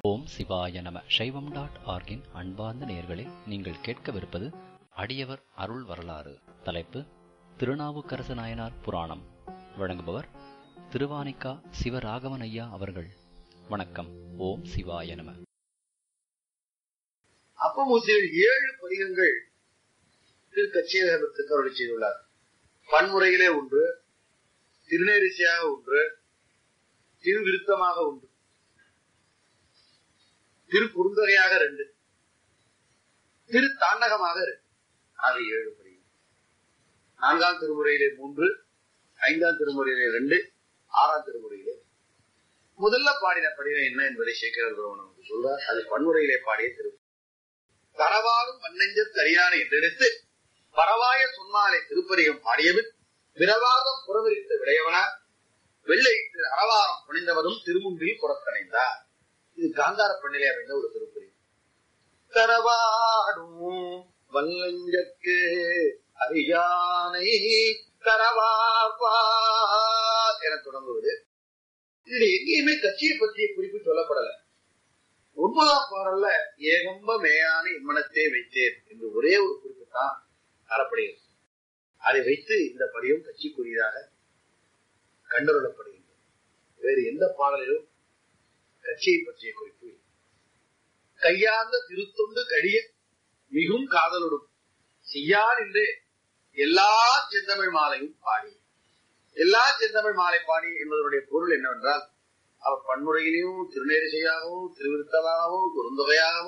ஓம் சிவாய நம சைவம் டாட் ஆர்கின் அன்பார்ந்த நேயர்களே நீங்கள் கேட்கவிருப்பது அடியவர் அருள் வரலாறு தலைப்பு திருநாவுக்கரசு நாயனார் புராணம் வழங்குபவர் திருவானிக்கா சிவராகவன் ஐயா அவர்கள் வணக்கம் ஓம் சிவாய நம அப்பமூசியில் ஏழு பதிகங்கள் திரு கச்சியகத்துக்கு அருளி செய்துள்ளார் பன்முறையிலே ஒன்று திருநேரிசையாக ஒன்று திருவிருத்தமாக ஒன்று திரு குறுந்தொகையாக ரெண்டு திரு தாண்டகமாக ரெண்டு ஆக ஏழு பதிகம் நான்காம் திருமுறையிலே மூன்று ஐந்தாம் திருமுறையிலே ரெண்டு ஆறாம் திருமுறையிலே முதல்ல பாடின படிவம் என்ன என்பதை சேகர் நமக்கு சொல்றார் அது பன்முறையிலே பாடிய திரு தரவாரும் மண்ணெஞ்ச தரியான என்றெடுத்து பரவாய சொன்னாலே திருப்பதிகம் பாடியவன் விரவாதம் புறவிரித்த விளையவனார் வெள்ளையிட்டு அறவாரம் புனிந்தவரும் திருமுன்பில் புறக்கணைந்தார் இது காந்தார பெண்ணிலே அமைந்த ஒரு திருப்பதி தரவாடும் வல்லஞ்சற்கு அறியானை தரவார்பார் என தொடங்குவது இதுல எங்கேயுமே கட்சியை பற்றிய குறிப்பு சொல்லப்படல ஒன்பதாம் பாடல்ல ஏகம்ப மேயான இம்மனத்தை வைத்தேன் என்று ஒரே ஒரு குறிப்பு தான் தரப்படுகிறது அதை வைத்து இந்த பதியம் கட்சிக்குரியதாக கண்டறியப்படுகின்றது வேறு எந்த பாடலிலும் கட்சியை பற்றிய குறிப்பு இல்லை. கையார்ந்த திருத்தொண்டு கழிய மிகும் காதலோடும் செய்யார் என்றே எல்லா செந்தமிழ் மாலையும் பாடி எல்லா செந்தமிழ் மாலை பாடி என்பதனுடைய பொருள் என்னவென்றால் அவர் பன்முறையிலையும் திருநேரிசையாகவும் திருவிருத்தமாகவும் குறுந்தொகையாகவும்